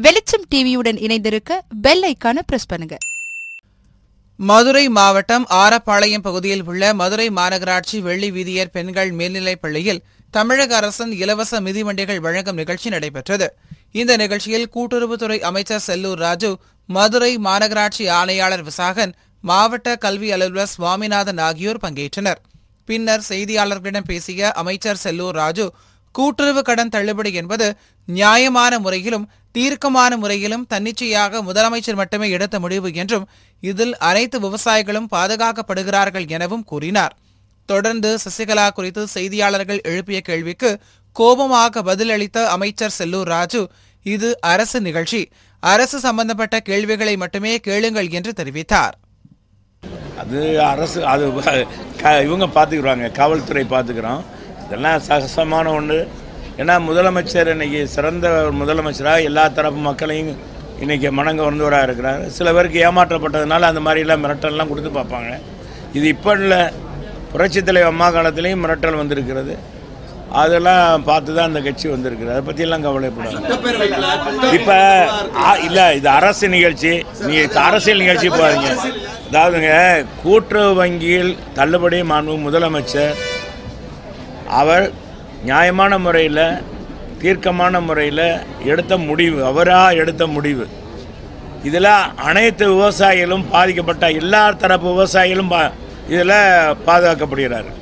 வெளிச்சம் டிவியுடன் இணைந்திருக்க பெல் ஐக்கான பிரஸ் பண்ணுங்க மதுரை மாவட்டம் ஆரப்பாளையம் பகுதியில் உள்ள மதுரை மாநகராட்சி வெள்ளி வீதியர் பெண்கள் மேல்நிலைப் பள்ளியில் தமிழக அரசின் இலவச மிதிவண்டிகள் வழங்கும் நிகழ்ச்சி நடைபெற்றது இந்த நிகழ்ச்சியில் கூட்டுறவுத்துறை அமைச்சர் செல்லூர் ராஜு மதுரை மாநகராட்சி ஆணையாளர் விசாகன் மாவட்ட கல்வி அலுவலர் சுவாமிநாதன் ஆகியோர் பங்கேற்றனர் பின்னர் செய்தியாளர்களிடம் பேசிய அமைச்சர் செல்லூர் ராஜு கூட்டுறவு கடன் தள்ளுபடி என்பது நியாயமான முறையிலும் தீர்க்கமான முறையிலும் தன்னிச்சையாக முதலமைச்சர் மட்டுமே எடுத்த முடிவு என்றும் இதில் அனைத்து விவசாயிகளும் பாதுகாக்கப்படுகிறார்கள் எனவும் கூறினார் தொடர்ந்து சசிகலா குறித்து செய்தியாளர்கள் எழுப்பிய கேள்விக்கு கோபமாக பதிலளித்த அமைச்சர் செல்லூர் ராஜு இது அரசு நிகழ்ச்சி அரசு சம்பந்தப்பட்ட கேள்விகளை மட்டுமே கேளுங்கள் என்று தெரிவித்தார் அது அரசு அது க- இவங்க பார்த்துக்குறாங்க காவல்துறை பார்த்துக்கிறோம் இதெல்லாம் சகசமான ஒன்று ஏன்னா முதலமைச்சர் இன்னைக்கு சிறந்த ஒரு முதலமைச்சராக எல்லா தரப்பு மக்களையும் இன்னைக்கு மணங்க வந்தவராக இருக்கிறார் சில பேருக்கு ஏமாற்றப்பட்டதுனால அந்த மாதிரிலாம் மிரட்டல்லாம் கொடுத்து பார்ப்பாங்க இது இப்போ இல்லை புரட்சித் தலைவர் அம்மா காலத்திலையும் மிரட்டல் வந்திருக்கிறது அதெல்லாம் பார்த்து தான் அந்த கட்சி வந்திருக்குது அதை பற்றியெல்லாம் கவலைப்படாது இப்போ இல்லை இது அரசு நிகழ்ச்சி நீ அரசியல் நிகழ்ச்சி பாருங்க அதாவதுங்க கூட்டுறவு வங்கியில் தள்ளுபடி மாண்பு முதலமைச்சர் அவர் நியாயமான முறையில் தீர்க்கமான முறையில் எடுத்த முடிவு அவராக எடுத்த முடிவு இதில் அனைத்து விவசாயிகளும் பாதிக்கப்பட்ட எல்லா தரப்பு விவசாயிகளும் பா இதில் பாதுகாக்கப்படுகிறார்கள்